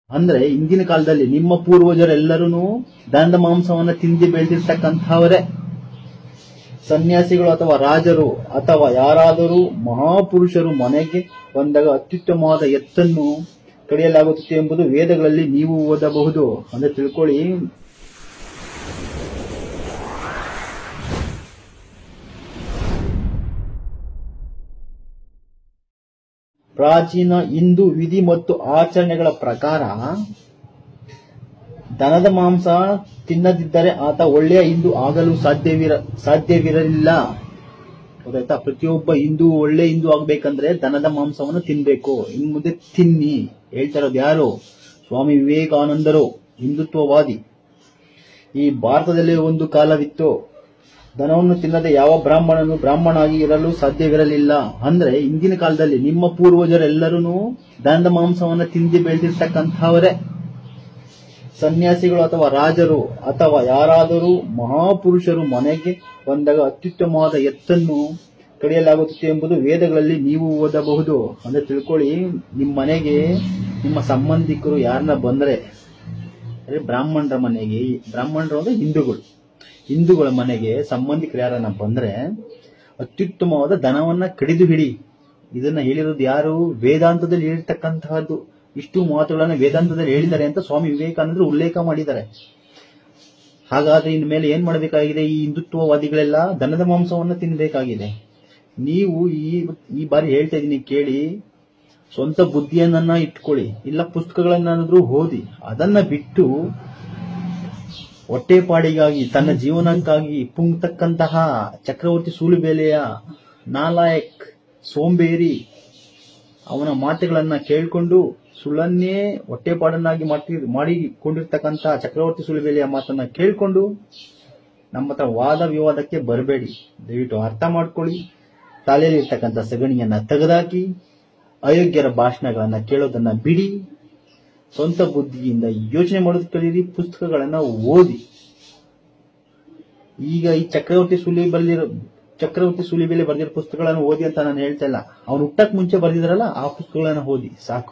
ಅಂದ್ರೆ ಇಂದಿನ ಕಾಲದಲ್ಲಿ ನಿಮ್ಮ ಪೂರ್ವಜರೆಲ್ಲರೂ ದನದ ಮಾಂಸವನ್ನ ತಿಂದು ಬೆಳೆದಿರ್ತಕ್ಕಂಥವರೇ ಸನ್ಯಾಸಿಗಳು ಅಥವಾ ರಾಜರು ಅಥವಾ ಯಾರಾದರೂ ಮಹಾಪುರುಷರು ಮನೆಗೆ ಬಂದಾಗ ಅತ್ಯುತ್ತಮವಾದ ಎತ್ತನ್ನು ಕಡಿಯಲಾಗುತ್ತದೆ ಎಂಬುದು ವೇದಗಳಲ್ಲಿ ನೀವು ಓದಬಹುದು ಅಂದ್ರೆ ತಿಳ್ಕೊಳ್ಳಿ ಪ್ರಾಚೀನ ಹಿಂದೂ ವಿಧಿ ಮತ್ತು ಆಚರಣೆಗಳ ಪ್ರಕಾರ ದನದ ಮಾಂಸ ತಿನ್ನದಿದ್ದರೆ ಆತ ಒಳ್ಳೆಯ ಹಿಂದೂ ಆಗಲು ಸಾಧ್ಯವಿರ ಸಾಧ್ಯವಿರಲಿಲ್ಲ ಗೊತ್ತಾಯ್ತಾ ಪ್ರತಿಯೊಬ್ಬ ಹಿಂದೂ ಒಳ್ಳೆ ಹಿಂದೂ ಆಗ್ಬೇಕಂದ್ರೆ ದನದ ಮಾಂಸವನ್ನು ತಿನ್ಬೇಕು ಇನ್ನು ಮುಂದೆ ತಿನ್ನಿ ಹೇಳ್ತಾ ಇರೋದು ಯಾರು ಸ್ವಾಮಿ ವಿವೇಕಾನಂದರು ಹಿಂದುತ್ವವಾದಿ ಈ ಭಾರತದಲ್ಲಿ ಒಂದು ಕಾಲವಿತ್ತು ದನವನ್ನು ತಿನ್ನದೆ ಯಾವ ಬ್ರಾಹ್ಮಣನು ಬ್ರಾಹ್ಮಣಾಗಿ ಇರಲು ಸಾಧ್ಯವಿರಲಿಲ್ಲ ಅಂದ್ರೆ ಇಂದಿನ ಕಾಲದಲ್ಲಿ ನಿಮ್ಮ ಪೂರ್ವಜರೆಲ್ಲರೂ ದನದ ಮಾಂಸವನ್ನ ತಿಂದು ಬೆಳೆದಿರ್ತಕ್ಕಂಥವರೇ ಸನ್ಯಾಸಿಗಳು ಅಥವಾ ರಾಜರು ಅಥವಾ ಯಾರಾದರೂ ಮಹಾಪುರುಷರು ಮನೆಗೆ ಬಂದಾಗ ಅತ್ಯುತ್ತಮವಾದ ಎತ್ತನ್ನು ಕಡಿಯಲಾಗುತ್ತದೆ ಎಂಬುದು ವೇದಗಳಲ್ಲಿ ನೀವು ಓದಬಹುದು ಅಂದ್ರೆ ತಿಳ್ಕೊಳ್ಳಿ ನಿಮ್ಮ ಮನೆಗೆ ನಿಮ್ಮ ಸಂಬಂಧಿಕರು ಯಾರನ್ನ ಬಂದ್ರೆ ಅಂದ್ರೆ ಬ್ರಾಹ್ಮಣರ ಮನೆಗೆ ಬ್ರಾಹ್ಮಣರು ಅಂದ್ರೆ ಹಿಂದೂಗಳು ಹಿಂದೂಗಳ ಮನೆಗೆ ಸಂಬಂಧಿಕರು ಯಾರನ್ನ ಬಂದ್ರೆ ಅತ್ಯುತ್ತಮವಾದ ದನವನ್ನ ಕಡಿದು ಹಿಡಿ ಇದನ್ನ ಹೇಳಿರೋದು ಯಾರು ವೇದಾಂತದಲ್ಲಿ ಹೇಳಿರ್ತಕ್ಕಂತಹದ್ದು ಇಷ್ಟು ಮಾತುಗಳನ್ನ ವೇದಾಂತದಲ್ಲಿ ಹೇಳಿದ್ದಾರೆ ಅಂತ ಸ್ವಾಮಿ ವಿವೇಕಾನಂದರು ಉಲ್ಲೇಖ ಮಾಡಿದ್ದಾರೆ ಹಾಗಾದ್ರೆ ಇನ್ ಮೇಲೆ ಏನ್ ಮಾಡಬೇಕಾಗಿದೆ ಈ ಹಿಂದುತ್ವವಾದಿಗಳೆಲ್ಲ ದನದ ಮಾಂಸವನ್ನ ತಿನ್ನಬೇಕಾಗಿದೆ ನೀವು ಈ ಈ ಬಾರಿ ಹೇಳ್ತಾ ಇದೀನಿ ಕೇಳಿ ಸ್ವಂತ ಬುದ್ಧಿಯನ್ನ ಇಟ್ಕೊಳ್ಳಿ ಇಲ್ಲ ಪುಸ್ತಕಗಳನ್ನಾದ್ರೂ ಓದಿ ಅದನ್ನ ಬಿಟ್ಟು ಹೊಟ್ಟೆಪಾಡಿಗಾಗಿ ತನ್ನ ಜೀವನಕ್ಕಾಗಿ ಪುಂಕ್ತಕ್ಕಂತಹ ಚಕ್ರವರ್ತಿ ಸೂಳುಬೇಲೆಯ ನಾಲಾಯಕ್ ಸೋಂಬೇರಿ ಅವನ ಮಾತುಗಳನ್ನ ಕೇಳಿಕೊಂಡು ಸುಳ್ಳನ್ನೇ ಹೊಟ್ಟೆಪಾಡನ್ನಾಗಿ ಮಾಡಿ ಮಾಡಿಕೊಂಡಿರ್ತಕ್ಕಂಥ ಚಕ್ರವರ್ತಿ ಸುಳಿಬೇಲಿಯ ಮಾತನ್ನ ಕೇಳಿಕೊಂಡು ನಮ್ಮ ಹತ್ರ ವಾದ ವಿವಾದಕ್ಕೆ ಬರಬೇಡಿ ದಯವಿಟ್ಟು ಅರ್ಥ ಮಾಡ್ಕೊಳ್ಳಿ ತಲೆಯಲ್ಲಿ ಇರ್ತಕ್ಕಂಥ ಸಗಣಿಯನ್ನ ತೆಗೆದಾಕಿ ಅಯೋಗ್ಯರ ಭಾಷಣಗಳನ್ನ ಕೇಳೋದನ್ನ ಬಿಡಿ ಸ್ವಂತ ಬುದ್ಧಿಯಿಂದ ಯೋಚನೆ ಮಾಡೋದು ಕಲೀರಿ ಪುಸ್ತಕಗಳನ್ನ ಓದಿ ಈಗ ಈ ಚಕ್ರವರ್ತಿ ಸುಲಿ ಬರೆದಿರೋ ಚಕ್ರವರ್ತಿ ಸುಲಿಬೇಲೆ ಬರೆದಿರೋ ಪುಸ್ತಕಗಳನ್ನು ಓದಿ ಅಂತ ನಾನು ಹೇಳ್ತಾ ಇಲ್ಲ ಅವ್ನು ಹುಟ್ಟಕ್ ಮುಂಚೆ ಬರೆದಿದ್ರಲ್ಲ ಆ ಪುಸ್ತಕಗಳನ್ನ ಓದಿ ಸಾಕು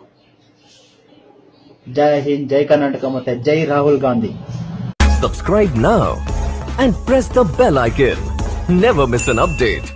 ಜೈ ಹಿಂದ್ ಜೈ ಕರ್ನಾಟಕ ಮತ್ತೆ ಜೈ Rahul Gandhi Subscribe now and press the bell icon. Never miss an update.